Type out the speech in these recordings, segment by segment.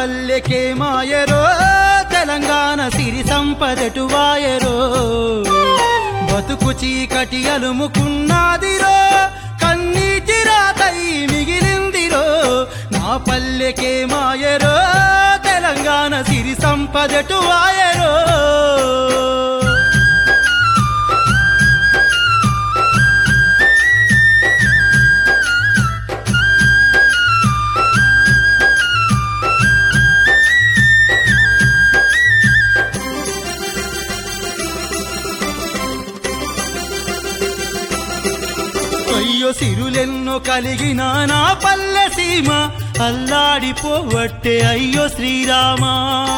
పల్లెకే మాయరో తెలంగాణ సిరి సంపదటు వాయరో బతుకు చీకటి అలుముకున్నాదిరో కన్నీటి రాతై మిగిలిందిరో నా పల్లెకే మాయరో తెలంగాణ సిరి సంపదటు వాయరో అయ్యో సిరులెన్నో కలిగిన నా పల్లె సీమ అల్లాడిపోవట్టే అయ్యో శ్రీరామా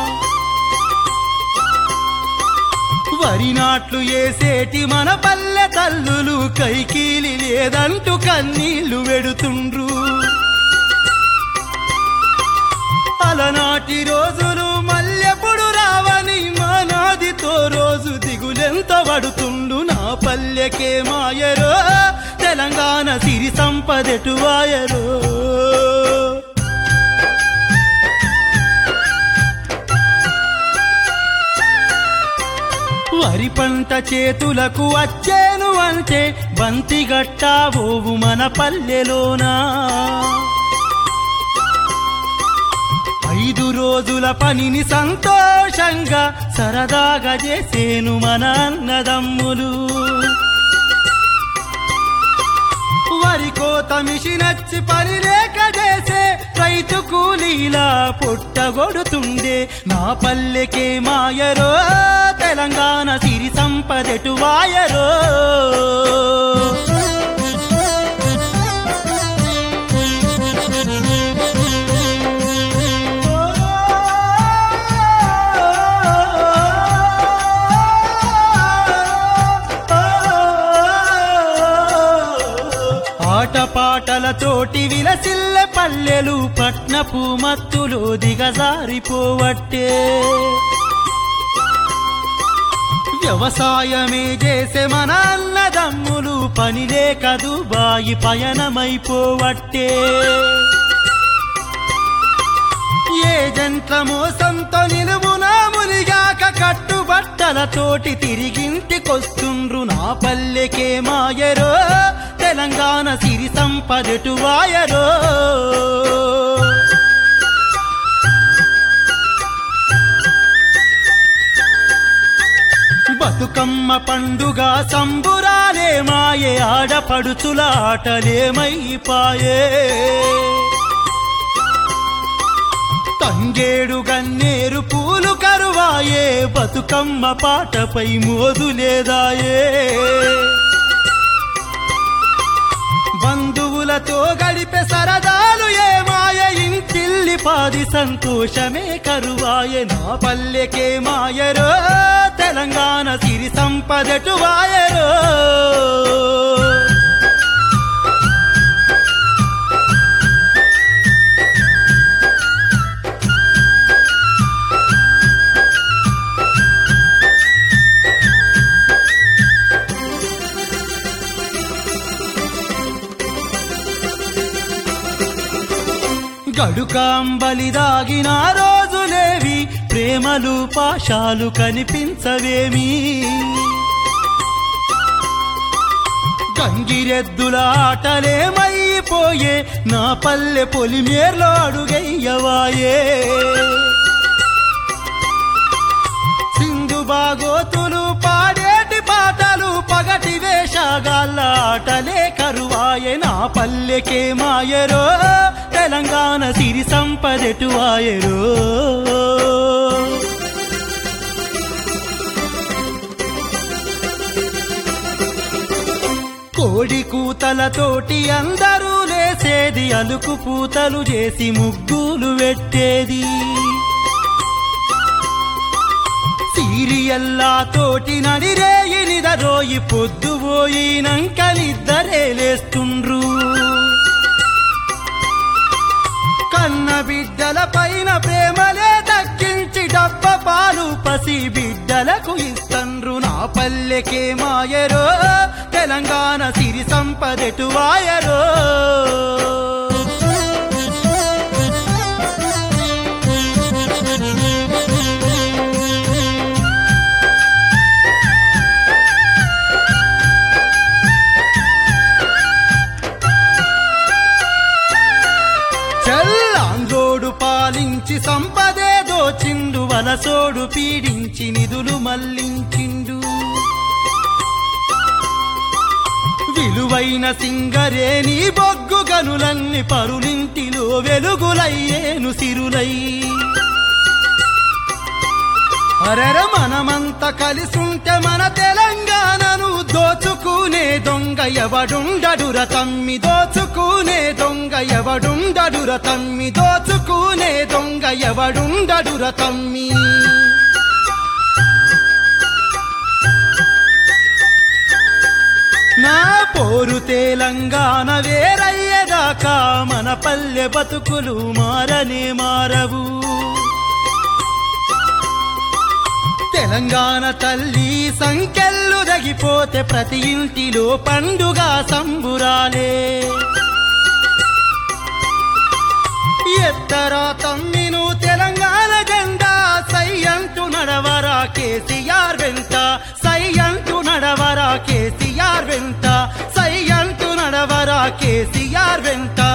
వరి నాట్లు ఏసేటి మన పల్లె తల్లులు కైకీలి లేదంటూ కన్నీళ్లు వెడుతుండ్రు అలనాటి రోజులు మల్లెప్పుడు రావని మానాదితో రోజు దిగులెంత పడుతుండు నా పల్లెకే మాయరో తెలంగాణ సిరి సంపదెటు వాయరో వరి పంట చేతులకు వచ్చేను అంటే బంతి గట్టావోవు మన పల్లెలోనా ఐదు రోజుల పనిని సంతోషంగా సరదాగా చేసేను మన అన్నదమ్ములు వరి కోత మిషనచ్చి పని లేక చేసే రైతు కూలీలా పుట్టగొడుతుండే నా పల్లెకే మాయరో తెలంగాణ సిరి సంపదెటు వాయరో ఆటపాటలతోటి విలసిల్ల పల్లెలు పట్నపు మత్తులు దిగజారిపోవట్టే వ్యవసాయమే చేసే మన అన్నదమ్ములు పని లేక దుబాయి పయనమైపోవట్టే ఏ జంట్ల మోసంతో నిలువునా మునిగాక కట్టుబట్టలతోటి తిరిగింటికొస్తుండ్రు నా పల్లెకే మాయరో తెలంగాణ సిరి సంపదటు వాయరో బతుకమ్మ పండుగ సంబురాలే మాయే ఆడపడుచుల ఆటలేమైపాయే తంగేడు గన్నేరు పూలు కరువాయే బతుకమ్మ పాటపై మోదులేదాయే బంధువులతో గడిపే సరదాలు ఏమాయ ఇంటిల్లి పాది సంతోషమే కరువాయే నా పల్లెకే మాయరో తెలంగాణ సిరి సంపదటు వాయరో గడుకాంబలి దాగిన రోజులేవి ప్రేమలు పాశాలు కనిపించవేమి గంగిరెద్దుల ఆటలేమైపోయే నా పల్లె పొలిమేర్లో అడుగయ్యవాయే సింధు బాగోతులు పాడేటి పాటలు పగటి వేషగాళ్ళ ఆటలే కరువాయే నా పల్లెకే మాయరో తెలంగాణ సిరి సంపదెటు వాయరో కోడి కూతలతోటి అందరూ లేసేది అలుకు పూతలు చేసి ముగ్గులు పెట్టేది సీరియల్లా తోటి నడిరేయి నిదరోయి పొద్దు పోయినంకలిద్దరే లేస్తుండ్రు కన్న బిడ్డల పైన ప్రేమలే దక్కించి డబ్బ పాలు పసి బిడ్డలకు ఇస్తండ్రు నా పల్లెకే మాయరో తెలంగాణ సిరి సంపదెటు వాయరో సోడు పీడించి నిధులు మళ్లించిండు విలువైన సింగరేని బొగ్గు గనులన్ని పరులింటిలో వెలుగులయ్యేను సిరులై అరెర మనమంత కలిసుంటే మన తెలంగాణను దోచుకునే దొంగ ఎవడుండడుర తమ్మి దోచుకునే దొంగ ఎవడుండడుర తమ్మి దోచుకునే దొంగ ఎవడుండడుర తమ్మి నా పోరు తెలంగాణ వేరయ్యేదాకా మన పల్లె బతుకులు మారనే మారవు తెలంగాణ తల్లి సంకెళ్ళు రగిపోతే ప్రతి ఇంటిలో పండుగ సంబురాలే ఎత్తరా తమ్మిను తెలంగాణ జెండా సై అంటూ నడవరా కేసీఆర్ వెంట సై అంటూ నడవరా కేసీఆర్ వెంట సై అంటూ నడవరా కేసీఆర్ వెంట